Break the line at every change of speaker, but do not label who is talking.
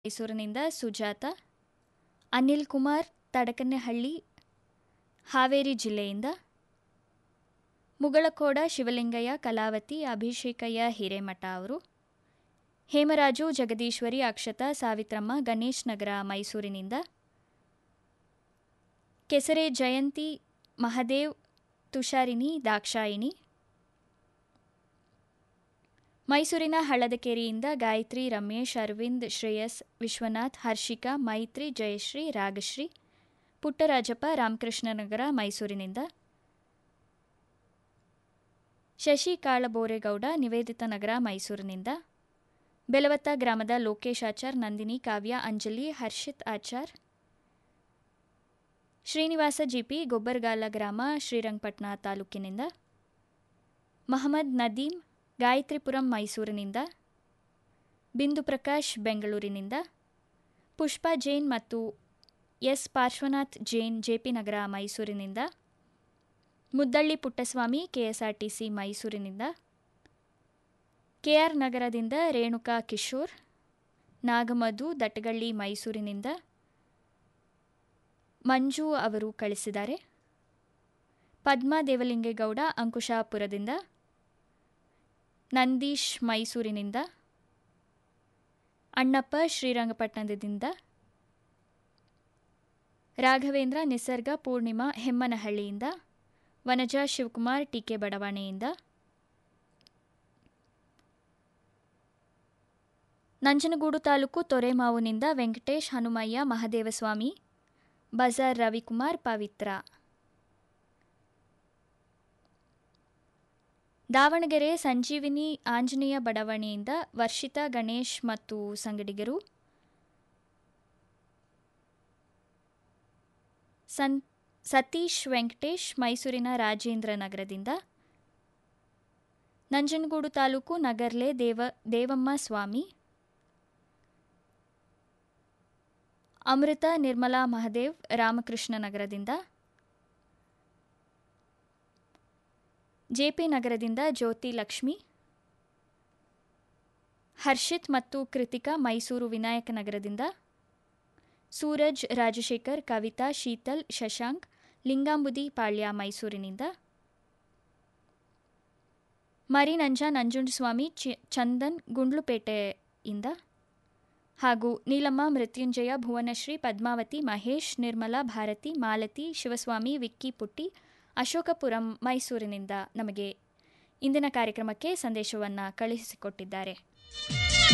ಮೈಸೂರಿನಿಂದ ಸುಜಾತ ಅನಿಲ್ ಕುಮಾರ್ ತಡಕನಹಳ್ಳಿ ಹಾವೇರಿ ಜಿಲ್ಲೆಯಿಂದ ಮುಗಳಕೋಡ ಶಿವಲಿಂಗಯ್ಯ ಕಲಾವತಿ ಅಭಿಷೇಕಯ್ಯ ಹಿರೇಮಠ ಅವರು ಹೇಮರಾಜು ಜಗದೀಶ್ವರಿ ಅಕ್ಷತಾ ಸಾವಿತ್ರಮ್ಮ ಗಣೇಶ್ ನಗರ ಮೈಸೂರಿನಿಂದ ಕೆಸರೆ ಜಯಂತಿ ಮಹದೇವ್ ತುಷಾರಿಣಿ ದಾಕ್ಷಾಯಿಣಿ ಮೈಸೂರಿನ ಹಳ್ಳದಕೆರೆಯಿಂದ ಗಾಯತ್ರಿ ರಮೇಶ್ ಅರವಿಂದ್ ಶ್ರೇಯಸ್ ವಿಶ್ವನಾಥ್ ಹರ್ಷಿಕಾ ಮೈತ್ರಿ ಜಯಶ್ರೀ ರಾಗಶ್ರೀ ಪುಟ್ಟರಾಜಪ್ಪ ರಾಮಕೃಷ್ಣನಗರ ಮೈಸೂರಿನಿಂದ ಶಶಿ ಕಾಳಬೋರೇಗೌಡ ನಿವೇದಿತ ನಗರ ಮೈಸೂರಿನಿಂದ ಬೆಲವತ್ತ ಗ್ರಾಮದ ಲೋಕೇಶ್ ಆಚಾರ್ ನಂದಿನಿ ಕಾವ್ಯ ಅಂಜಲಿ ಹರ್ಷಿತ್ ಆಚಾರ್ ಶ್ರೀನಿವಾಸ ಜಿಪಿ ಗೊಬ್ಬರಗಾಲ ಗ್ರಾಮ ಶ್ರೀರಂಗಪಟ್ಟಣ ತಾಲೂಕಿನಿಂದ ಮಹಮ್ಮದ್ ನದೀಂ ಗಾಯತ್ರಿಪುರಂ ಮೈಸೂರಿನಿಂದ ಬಿಂದು ಪ್ರಕಾಶ್ ಬೆಂಗಳೂರಿನಿಂದ ಪುಷ್ಪಾ ಜೈನ್ ಮತ್ತು ಎಸ್ ಪಾರ್ಶ್ವನಾಥ್ ಜೈನ್ ಜೆಪಿ ನಗರ ಮೈಸೂರಿನಿಂದ ಮುದ್ದಳ್ಳಿ ಪುಟ್ಟಸ್ವಾಮಿ ಕೆಎಸ್ಆರ್ಟಿಸಿ ಮೈಸೂರಿನಿಂದ ಕೆಆರ್ ನಗರದಿಂದ ರೇಣುಕಾ ಕಿಶೋರ್ ನಾಗಮಧು ದಟ್ಟಗಳ್ಳಿ ಮೈಸೂರಿನಿಂದ ಮಂಜು ಅವರು ಕಳಿಸಿದ್ದಾರೆ ಪದ್ಮಾ ದೇವಲಿಂಗೇಗೌಡ ಅಂಕುಶಾಪುರದಿಂದ ನಂದೀಶ್ ಮೈಸೂರಿನಿಂದ ಅಣ್ಣಪ್ಪ ಶ್ರೀರಂಗಪಟ್ಟಣದಿಂದ ರಾಘವೇಂದ್ರ ನಿಸರ್ಗ ಪೂರ್ಣಿಮಾ ಹೆಮ್ಮನಹಳ್ಳಿಯಿಂದ ವನಜಾ ಶಿವಕುಮಾರ್ ಟಿಕೆ ಬಡಾವಣೆಯಿಂದ ನಂಜನಗೂಡು ತಾಲೂಕು ತೊರೆಮಾವುನಿಂದ ವೆಂಕಟೇಶ್ ಹನುಮಯ್ಯ ಮಹದೇವಸ್ವಾಮಿ ಬಜಾರ್ ರವಿಕುಮಾರ್ ಪವಿತ್ರ ದಾವಣಗೆರೆ ಸಂಜೀವಿನಿ ಆಂಜನೇಯ ಬಡಾವಣೆಯಿಂದ ವರ್ಷಿತಾ ಗಣೇಶ್ ಮತ್ತು ಸಂಗಡಿಗರು ಸನ್ ಸತೀಶ್ ವೆಂಕಟೇಶ್ ಮೈಸೂರಿನ ರಾಜೇಂದ್ರ ನಗರದಿಂದ ನಂಜನಗೂಡು ತಾಲೂಕು ನಗರ್ಲೆ ದೇವ ದೇವಮ್ಮ ಸ್ವಾಮಿ ಅಮೃತ ನಿರ್ಮಲಾ ಮಹದೇವ್ ರಾಮಕೃಷ್ಣ ನಗರದಿಂದ ಜೆಪಿ ನಗರದಿಂದ ಜ್ಯೋತಿ ಲಕ್ಷ್ಮಿ ಹರ್ಷಿತ್ ಮತ್ತು ಕೃತಿಕಾ ಮೈಸೂರು ವಿನಾಯಕ ನಗರದಿಂದ ಸೂರಜ್ ರಾಜಶೇಖರ್ ಕವಿತಾ ಶೀತಲ್ ಶಶಾಂಕ್ ಲಿಂಗಾಂಬುದಿ ಪಾಳ್ಯ ಮೈಸೂರಿನಿಂದ ಮರಿ ನಂಜ ನಂಜುಂಡಸ್ವಾಮಿ ಚಿ ಚಂದನ್ ಗುಂಡ್ಲುಪೇಟೆಯಿಂದ ಹಾಗೂ ನೀಲಮ್ಮ ಮೃತ್ಯುಂಜಯ ಭುವನಶ್ರೀ ಪದ್ಮಾವತಿ ಮಹೇಶ್ ನಿರ್ಮಲಾ ಭಾರತಿ ಮಾಲತಿ ಶಿವಸ್ವಾಮಿ ವಿಕ್ಕಿ ಪುಟ್ಟಿ ಅಶೋಕಪುರಂ ಮೈಸೂರಿನಿಂದ ನಮಗೆ ಇಂದಿನ ಕಾರ್ಯಕ್ರಮಕ್ಕೆ ಸಂದೇಶವನ್ನು ಕಳುಹಿಸಿಕೊಟ್ಟಿದ್ದಾರೆ